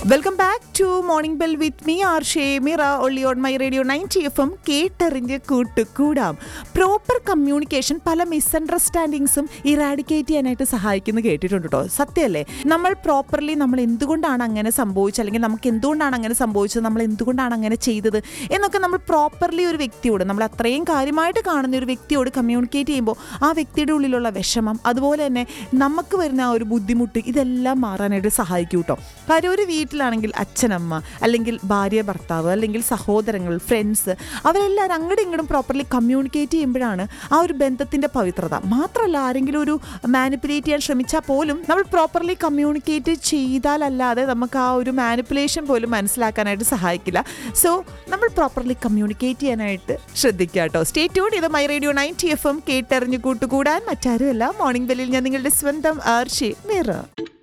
welcome back to morning bell with me ആർ ഷേ മിറ ഒള്ളി on my radio ninety F M കേട്ടറിഞ്ഞ് കൂട്ടുകൂടാം പ്രോപ്പർ കമ്മ്യൂണിക്കേഷൻ പല മിസ്അണ്ടർസ്റ്റാൻഡിങ്സും ഇറാഡിക്കേറ്റ് ചെയ്യാനായിട്ട് സഹായിക്കുന്നു കേട്ടിട്ടുണ്ട് കേട്ടോ സത്യമല്ലേ നമ്മൾ പ്രോപ്പർലി നമ്മൾ എന്തുകൊണ്ടാണ് അങ്ങനെ സംഭവിച്ചത് അല്ലെങ്കിൽ നമുക്ക് എന്തുകൊണ്ടാണ് അങ്ങനെ സംഭവിച്ചത് നമ്മൾ എന്തുകൊണ്ടാണ് അങ്ങനെ ചെയ്തത് എന്നൊക്കെ നമ്മൾ പ്രോപ്പർലി ഒരു വ്യക്തിയോട് നമ്മൾ അത്രയും കാര്യമായിട്ട് കാണുന്ന ഒരു വ്യക്തിയോട് കമ്മ്യൂണിക്കേറ്റ് ചെയ്യുമ്പോൾ ആ വ്യക്തിയുടെ ഉള്ളിലുള്ള വിഷമം അതുപോലെ തന്നെ നമുക്ക് വരുന്ന ആ ഒരു ബുദ്ധിമുട്ട് ഇതെല്ലാം മാറാനായിട്ട് സഹായിക്കും കേട്ടോ കാര്യം ഒരു വീട്ടിലാണെങ്കിൽ അച്ഛനമ്മ അല്ലെങ്കിൽ ഭാര്യ ഭർത്താവ് അല്ലെങ്കിൽ സഹോദരങ്ങൾ ഫ്രണ്ട്സ് അവരെല്ലാവരും അങ്ങോട്ടും ഇങ്ങോട്ടും പ്രോപ്പർലി കമ്മ്യൂണിക്കേറ്റ് ചെയ്യുമ്പോഴാണ് ആ ഒരു ബന്ധത്തിൻ്റെ പവിത്രത മാത്രമല്ല ആരെങ്കിലും ഒരു മാനിപ്പുലേറ്റ് ചെയ്യാൻ ശ്രമിച്ചാൽ പോലും നമ്മൾ പ്രോപ്പർലി കമ്മ്യൂണിക്കേറ്റ് ചെയ്താലല്ലാതെ നമുക്ക് ആ ഒരു മാനിപ്പുലേഷൻ പോലും മനസ്സിലാക്കാനായിട്ട് സഹായിക്കില്ല സോ നമ്മൾ പ്രോപ്പർലി കമ്മ്യൂണിക്കേറ്റ് ചെയ്യാനായിട്ട് ശ്രദ്ധിക്കുക കേട്ടോ സ്റ്റേ ട്യൂൺ ഇത് my radio ninety F M കേട്ടറിഞ്ഞ് കൂട്ടുകൂടാൻ മറ്റാരുമല്ല മോർണിംഗ് ബെല്ലിൽ ഞാൻ നിങ്ങളുടെ സ്വന്തം ആർഷി മിറ